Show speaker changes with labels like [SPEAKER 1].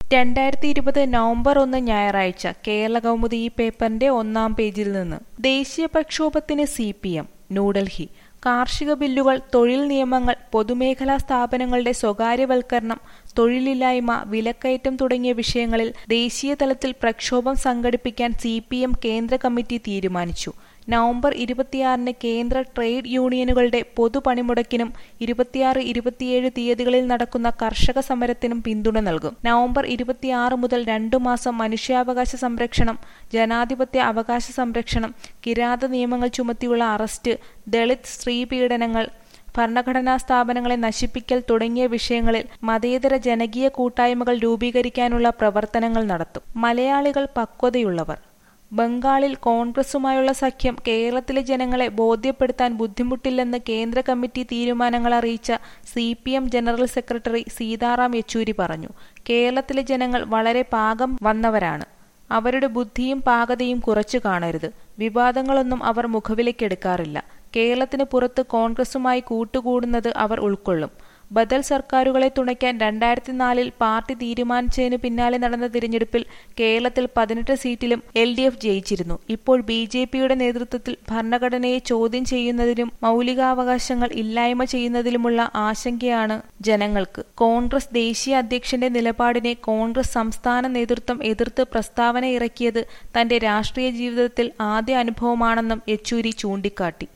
[SPEAKER 1] രണ്ടായിരത്തി ഇരുപത് നവംബർ ഒന്ന് ഞായറാഴ്ച കേരള കൗമുദി ഈ പേപ്പറിന്റെ ഒന്നാം പേജിൽ നിന്ന് ദേശീയ പ്രക്ഷോഭത്തിന് സി പി എം ന്യൂഡൽഹി കാർഷിക ബില്ലുകൾ തൊഴിൽ നിയമങ്ങൾ പൊതുമേഖലാ സ്ഥാപനങ്ങളുടെ സ്വകാര്യവൽക്കരണം തൊഴിലില്ലായ്മ വിലക്കയറ്റം തുടങ്ങിയ വിഷയങ്ങളിൽ ദേശീയ തലത്തിൽ പ്രക്ഷോഭം സംഘടിപ്പിക്കാൻ സി പി എം കേന്ദ്ര കമ്മിറ്റി തീരുമാനിച്ചു നവംബർ ഇരുപത്തിയാറിന് കേന്ദ്ര ട്രേഡ് യൂണിയനുകളുടെ പൊതുപണിമുടക്കിനും ഇരുപത്തിയാറ് ഇരുപത്തിയേഴ് തീയതികളിൽ നടക്കുന്ന കർഷക സമരത്തിനും പിന്തുണ നൽകും നവംബർ ഇരുപത്തിയാറ് മുതൽ രണ്ടു മാസം മനുഷ്യാവകാശ സംരക്ഷണം ജനാധിപത്യ അവകാശ സംരക്ഷണം കിരാത നിയമങ്ങൾ ചുമത്തിയുള്ള അറസ്റ്റ് ദളിത് സ്ത്രീ പീഡനങ്ങൾ ഭരണഘടനാ സ്ഥാപനങ്ങളെ നശിപ്പിക്കൽ തുടങ്ങിയ വിഷയങ്ങളിൽ മതേതര ജനകീയ കൂട്ടായ്മകൾ രൂപീകരിക്കാനുള്ള പ്രവർത്തനങ്ങൾ നടത്തും മലയാളികൾ പക്വതയുള്ളവർ ബംഗാളിൽ കോൺഗ്രസുമായുള്ള സഖ്യം കേരളത്തിലെ ജനങ്ങളെ ബോധ്യപ്പെടുത്താൻ ബുദ്ധിമുട്ടില്ലെന്ന് കേന്ദ്ര കമ്മിറ്റി തീരുമാനങ്ങൾ അറിയിച്ച C P M general secretary Sitaram Yechury പറഞ്ഞു കേരളത്തിലെ ജനങ്ങൾ വളരെ പാകം വന്നവരാണ് അവരുടെ ബുദ്ധിയും പാകതയും കുറച്ചു കാണരുത് വിവാദങ്ങളൊന്നും അവർ മുഖവിലേക്കെടുക്കാറില്ല കേരളത്തിന് പുറത്ത് കോൺഗ്രസുമായി കൂട്ടുകൂടുന്നത് അവർ ഉൾക്കൊള്ളും ബദൽ സർക്കാരുകളെ തുണയ്ക്കാൻ രണ്ടായിരത്തി നാലിൽ പാർട്ടി തീരുമാനിച്ചതിന് പിന്നാലെ നടന്ന തിരഞ്ഞെടുപ്പിൽ കേരളത്തിൽ പതിനെട്ട് സീറ്റിലും എൽ ഡി എഫ് ജയിച്ചിരുന്നു ഇപ്പോൾ ബി ജെ പിയുടെ നേതൃത്വത്തിൽ ഭരണഘടനയെ ചോദ്യം ചെയ്യുന്നതിനും മൗലികാവകാശങ്ങൾ ഇല്ലായ്മ ചെയ്യുന്നതിലുമുള്ള ആശങ്കയാണ് ജനങ്ങൾക്ക് കോൺഗ്രസ് ദേശീയ അധ്യക്ഷന്റെ നിലപാടിനെ കോൺഗ്രസ് സംസ്ഥാന നേതൃത്വം എതിർത്ത് പ്രസ്താവന ഇറക്കിയത് തന്റെ രാഷ്ട്രീയ ജീവിതത്തിൽ ആദ്യ അനുഭവമാണെന്നും യെച്ചൂരി ചൂണ്ടിക്കാട്ടി